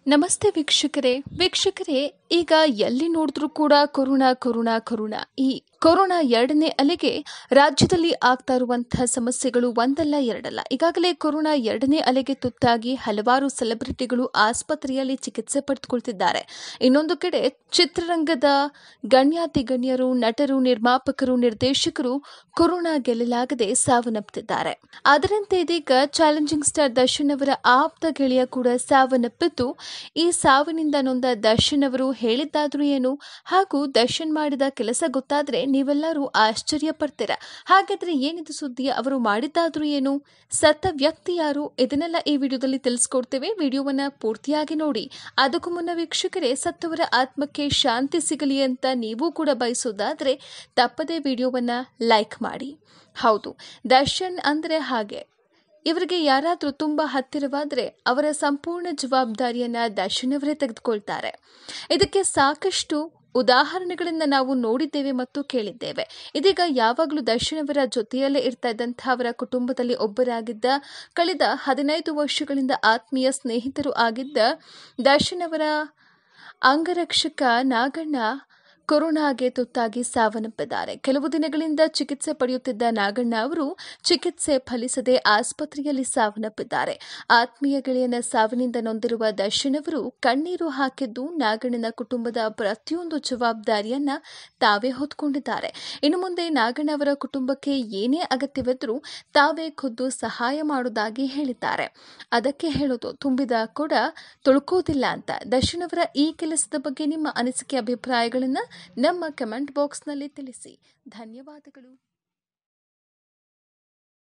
ನಮಸ್ತೆ ವೀಕ್ಷಕರೇ ವೀಕ್ಷಕರೇ ಈಗ ಎಲ್ಲಿ ನೋಡಿದ್ರೂ ಕೂಡ ಕೊರೋನಾ ಕೊರೋನಾ ಕೊರೋನಾ ಈ ಕೊರೋನಾ ಎರಡನೇ ಅಲೆಗೆ ರಾಜ್ಯದಲ್ಲಿ ಆಗ್ತಾ ಇರುವಂತಹ ಸಮಸ್ಯೆಗಳು ಒಂದಲ್ಲ ಎರಡಲ್ಲ ಈಗಾಗಲೇ ಕೊರೋನಾ ಎರಡನೇ ಅಲೆಗೆ ತುತ್ತಾಗಿ ಹಲವಾರು ಸೆಲೆಬ್ರಿಟಿಗಳು ಆಸ್ಪತ್ರೆಯಲ್ಲಿ ಚಿಕಿತ್ಸೆ ಪಡೆದುಕೊಳ್ತಿದ್ದಾರೆ ಇನ್ನೊಂದು ಕಡೆ ಚಿತ್ರರಂಗದ ಗಣ್ಯಾತಿ ಗಣ್ಯರು ನಟರು ನಿರ್ಮಾಪಕರು ನಿರ್ದೇಶಕರು ಕೊರೋನಾ ಗೆಲ್ಲಲಾಗದೆ ಸಾವನ್ನಪ್ಪುತ್ತಿದ್ದಾರೆ ಅದರಂತೆ ಇದೀಗ ಚಾಲೆಂಜಿಂಗ್ ಸ್ಟಾರ್ ದರ್ಶನ್ ಅವರ ಆಪ್ತ ಗೆಳೆಯ ಕೂಡ ಸಾವನ್ನಪ್ಪಿದ್ದು ಈ ಸಾವಿನಿಂದ ನೊಂದ ದರ್ಶನ್ ಅವರು ಹೇಳಿದ್ದಾದ್ರೂ ಏನು ಹಾಗೂ ದರ್ಶನ್ ಮಾಡಿದ ಕೆಲಸ ಗೊತ್ತಾದ್ರೆ ನೀವೆಲ್ಲರೂ ಆಶ್ಚರ್ಯ ಪಡ್ತೀರಾ ಹಾಗಾದ್ರೆ ಏನಿದು ಸುದ್ದಿ ಅವರು ಮಾಡಿದ್ದಾದ್ರೂ ಏನು ಸತ್ತ ವ್ಯಕ್ತಿ ಯಾರು ಇದನ್ನೆಲ್ಲ ಈ ವಿಡಿಯೋದಲ್ಲಿ ತಿಳಿಸ್ಕೊಡ್ತೇವೆ ವಿಡಿಯೋವನ್ನ ಪೂರ್ತಿಯಾಗಿ ನೋಡಿ ಅದಕ್ಕೂ ಮುನ್ನ ವೀಕ್ಷಕರೇ ಸತ್ತವರ ಆತ್ಮಕ್ಕೆ ಶಾಂತಿ ಸಿಗಲಿ ಅಂತ ನೀವು ಕೂಡ ಬಯಸೋದಾದ್ರೆ ತಪ್ಪದೇ ವಿಡಿಯೋವನ್ನ ಲೈಕ್ ಮಾಡಿ ಹೌದು ದರ್ಶನ್ ಅಂದ್ರೆ ಹಾಗೆ ಇವರಿಗೆ ಯಾರಾದರೂ ತುಂಬಾ ಹತ್ತಿರವಾದರೆ ಅವರ ಸಂಪೂರ್ಣ ಜವಾಬ್ದಾರಿಯನ್ನ ದರ್ಶನ್ ಅವರೇ ತೆಗೆದುಕೊಳ್ತಾರೆ ಇದಕ್ಕೆ ಸಾಕಷ್ಟು ಉದಾಹರಣೆಗಳನ್ನು ನಾವು ನೋಡಿದ್ದೇವೆ ಮತ್ತು ಕೇಳಿದ್ದೇವೆ ಇದೀಗ ಯಾವಾಗಲೂ ದರ್ಶನ್ ಅವರ ಜೊತೆಯಲ್ಲೇ ಇರ್ತಾ ಇದ್ದಂತಹ ಅವರ ಕುಟುಂಬದಲ್ಲಿ ಒಬ್ಬರಾಗಿದ್ದ ಕಳೆದ ಹದಿನೈದು ವರ್ಷಗಳಿಂದ ಆತ್ಮೀಯ ಸ್ನೇಹಿತರು ಆಗಿದ್ದ ದರ್ಶನ್ ಅವರ ಅಂಗರಕ್ಷಕ ನಾಗಣ್ಣ ಕೊರೋನಾಗೆ ತುತ್ತಾಗಿ ಸಾವನ್ನಪ್ಪಿದ್ದಾರೆ ಕೆಲವು ದಿನಗಳಿಂದ ಚಿಕಿತ್ಸೆ ಪಡೆಯುತ್ತಿದ್ದ ನಾಗಣ್ಣ ಅವರು ಚಿಕಿತ್ಸೆ ಫಲಿಸದೆ ಆಸ್ಪತ್ರೆಯಲ್ಲಿ ಸಾವನ್ನಪ್ಪಿದ್ದಾರೆ ಆತ್ಮೀಯ ಗೆಳೆಯನ ಸಾವಿನಿಂದ ನೊಂದಿರುವ ದರ್ಶನ್ ಅವರು ಕಣ್ಣೀರು ಹಾಕಿದ್ದು ನಾಗಣ್ಣನ ಕುಟುಂಬದ ಪ್ರತಿಯೊಂದು ಜವಾಬ್ದಾರಿಯನ್ನ ತಾವೇ ಹೊತ್ಕೊಂಡಿದ್ದಾರೆ ಇನ್ನು ಮುಂದೆ ನಾಗಣ್ಣ ಅವರ ಕುಟುಂಬಕ್ಕೆ ಏನೇ ಅಗತ್ಯವಿದ್ರೂ ತಾವೇ ಖುದ್ದು ಸಹಾಯ ಮಾಡುವುದಾಗಿ ಹೇಳಿದ್ದಾರೆ ಅದಕ್ಕೆ ಹೇಳೋದು ತುಂಬಿದ ಕೂಡ ತುಳುಕೋದಿಲ್ಲ ಅಂತ ದರ್ಶನ್ ಅವರ ಈ ಕೆಲಸದ ಬಗ್ಗೆ ನಿಮ್ಮ ಅನಿಸಿಕೆ ಅಭಿಪ್ರಾಯಗಳನ್ನು ನಮ್ಮ ಕಮೆಂಟ್ ಬಾಕ್ಸ್ನಲ್ಲಿ ತಿಳಿಸಿ ಧನ್ಯವಾದಗಳು